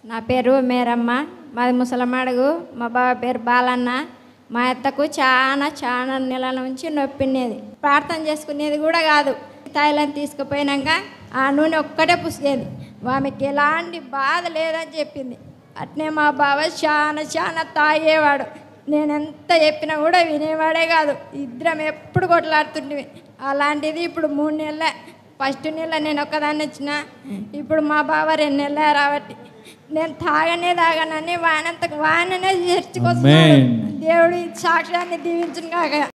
నా పేరు మేరమ్మ మాది ముసలమాడుగు మా బావ పేరు బాలన్న మా అత్తకు చాలా చాలా నెలల నుంచి నొప్పినేది ప్రార్థన చేసుకునేది కూడా కాదు తైలం తీసుకుపోయినాక ఆ నూనె ఒక్కటే పుసిగేది ఆమెకి ఎలాంటి బాధ లేదని చెప్పింది అట్నే మా బావ చాలా చాలా తాగేవాడు నేను ఎంత చెప్పినా కూడా వినేవాడే కాదు ఇద్దరం ఎప్పుడు కొట్లాడుతుంటివి అలాంటిది ఇప్పుడు మూడు నెలలే ఫస్ట్ నెల నేను ఒక్కదాన్ని వచ్చిన ఇప్పుడు మా బావ రెండు నెలలే రాబట్టి నేను తాగనే తాగనని వానంతకు వాననే చేర్చుకొస్తున్నాడు Amen. దేవుడి సాక్ష్యాన్ని దీవించును కాక